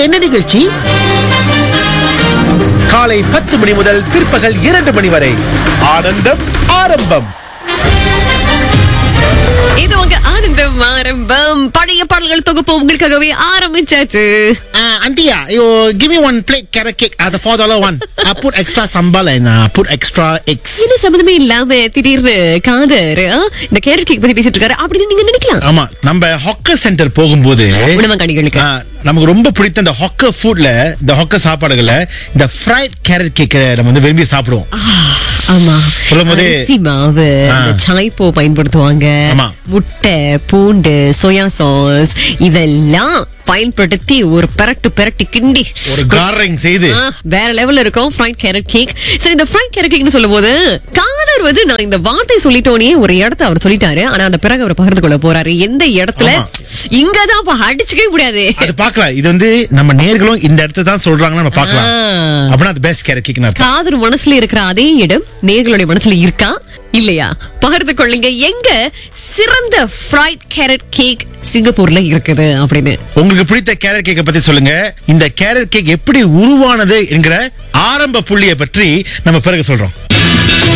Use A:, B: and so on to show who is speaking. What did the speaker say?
A: என்ன நிகழ்ச்சி
B: காலை பத்து மணி முதல் பிற்பகல் இரண்டு மணி வரை ஆனந்தம் ஆரம்பம்
C: இது உங்க ஆனந்தம் ஆரம்பம் பழைய பாடல்கள் தொகுப்பு உங்களுக்காகவே ஆரம்பிச்சாச்சு
A: Uh, Antia, you give me one plate carrot cake, uh, the four dollar one. I put extra sambal and uh, put extra eggs.
C: இது சம்பந்தமே இல்லாம திடீர்னு காதர் ஆ, இந்த கேரட் கேக் பத்தி பேசிட்டு இருக்காரு அப்படின்னு நீங்க நினைக்கலாம்
A: ஆமா நம்ம ஹாக்கர் சென்டர் போகும்போது
C: உணவகணிகளுக்கு
A: ஆ, நமக்கு ரொம்ப பிடித்த இந்த ஹாக்கர் ஃபுட்ல இந்த ஹாக்கர் சாப்பாடுகள்ல இந்த ஃப்ரைட் கேரட் கேக் நம்ம வந்து விரும்பி சாப்பிடுவோம்
C: ஆமா
A: சொல்லும்போதே-
C: அரிசி மாவு
A: ஆ.
C: இந்த சாய்ப்போ பயன்படுத்துவாங்க
A: ஆமா.
C: முட்டை பூண்டு சோயா சாஸ் இதெல்லாம் பயன்படுத்தி ஒரு பெரட்டு பெரட்டி கிண்டி
A: ஒரு காரிங் செய்து
C: ஆ, வேற லெவல்ல இருக்கும் ஃப்ரைட் கேரட் கேக் சரி இந்த ஃப்ரைட் கேரட் கேக்னு சொல்லும்போது காதர் வந்து நான் இந்த வார்த்தை சொல்லிட்டோனே ஒரு இடத்த அவர் சொல்லிட்டாரு ஆனா அந்த பிறகு அவர் பகிர்ந்து கொள்ள போறாரு எந்த இடத்துல
A: ஆமா.
C: இங்கதான் அப்ப அடிச்சுக்கவே முடியாது
A: அது பார்க்கலாம் இது வந்து நம்ம நேர்களும் இந்த இடத்த தான் சொல்றாங்கன்னு நம்ம பார்க்கலாம்
C: ஆ.
A: அப்படின்னா அது பெஸ்ட் கேரட் கேக் அர்த்தம்
C: காதர் மனசுல இருக்கிற அதே இடம் நேர்களுடைய மனசுல இருக்கா இல்லையா பகிர்ந்து கொள்ளுங்க எங்க சிறந்த ஃப்ரைட் கேரட் கேக் சிங்கப்பூர்ல இருக்குது அப்படின்னு
A: உங்களுக்கு பிடித்த கேரட் கேக்கை பத்தி சொல்லுங்க இந்த கேரட் கேக் எப்படி உருவானது என்கிற ஆரம்ப புள்ளியை பற்றி நம்ம பிறகு சொல்றோம்